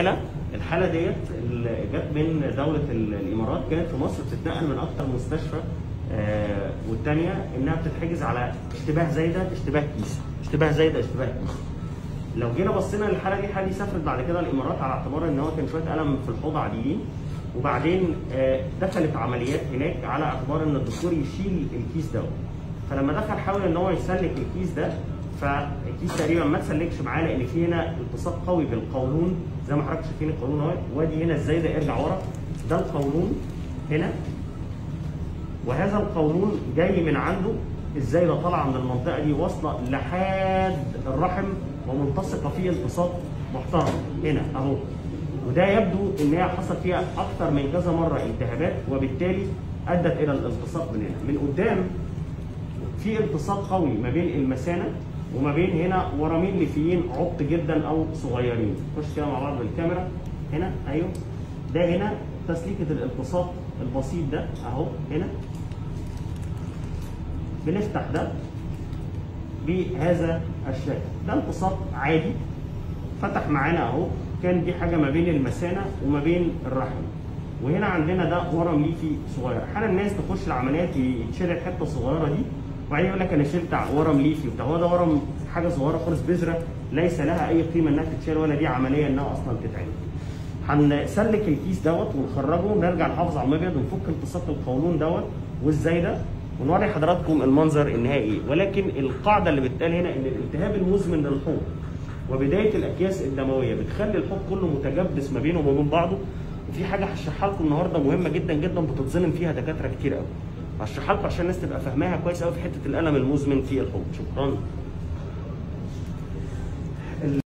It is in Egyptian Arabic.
حاله الحاله ديت اللي جت من دوله ال- الامارات كانت في مصر بتتنقل من اكتر مستشفى آه والثانيه انها بتتحجز على اشتباه زايده اشتباه كيس اشتباه زايده اشتباه كيس لو جينا بصينا للحاله دي الحاله دي سافرت بعد كده الامارات على اعتبار ان هو كان شويه الم في الحوض عاديين وبعدين آه، دخلت عمليات هناك على اعتبار ان الدكتور يشيل الكيس ده فلما دخل حاول ان هو يسلك الكيس ده فالكيس تقريبا ما اتسلكش معاه لان في هنا التصاق قوي بالقولون زي ما حضرتك شايفين القولون اهو وادي هنا ازاي ده ارجع ورا ده القولون هنا وهذا القولون جاي من عنده ازاي ده طالعه من المنطقه دي واصله لحد الرحم وملتصقه فيه التصاق محترم هنا اهو وده يبدو ان هي حصل فيها اكتر من كذا مره التهابات وبالتالي ادت الى الالتصاق من هنا من قدام في التصاق قوي ما بين المثانه وما بين هنا ورمين ليفيين عبط جدا او صغيرين خش كده مع بعض بالكاميرا هنا ايوه ده هنا تسليكه الالتصاق البسيط ده اهو هنا بنفتح ده بهذا الشكل ده التصاق عادي فتح معانا اهو كان دي حاجه ما بين المثانه وما بين الرحم وهنا عندنا ده ورم ليفي صغير احيانا الناس تخش العمليات يتشيل الحته الصغيره دي وبعدين يقول لك انا شلت ورم ليفي وبتاع هو ده ورم حاجه صغيره خالص بذره ليس لها اي قيمه انها تتشال ولا دي عمليه انها اصلا تتعمل هنسلك الكيس دوت ونخرجه ونرجع نحافظ على المبيض ونفك التصاق القولون دوت وازاي ده ونوري حضراتكم المنظر النهائي ايه ولكن القاعده اللي بتقال هنا ان الالتهاب المزمن للحوض وبدايه الاكياس الدمويه بتخلي الحوض كله متجبس ما بينه وما بين بعضه وفي حاجه هشرحها لكم النهارده مهمه جدا جدا بتتظلم فيها دكاتره كتير قوي هشرحها لكم عشان الناس تبقى فاهماها كويس قوي في حته الالم المزمن في الحوض شكرا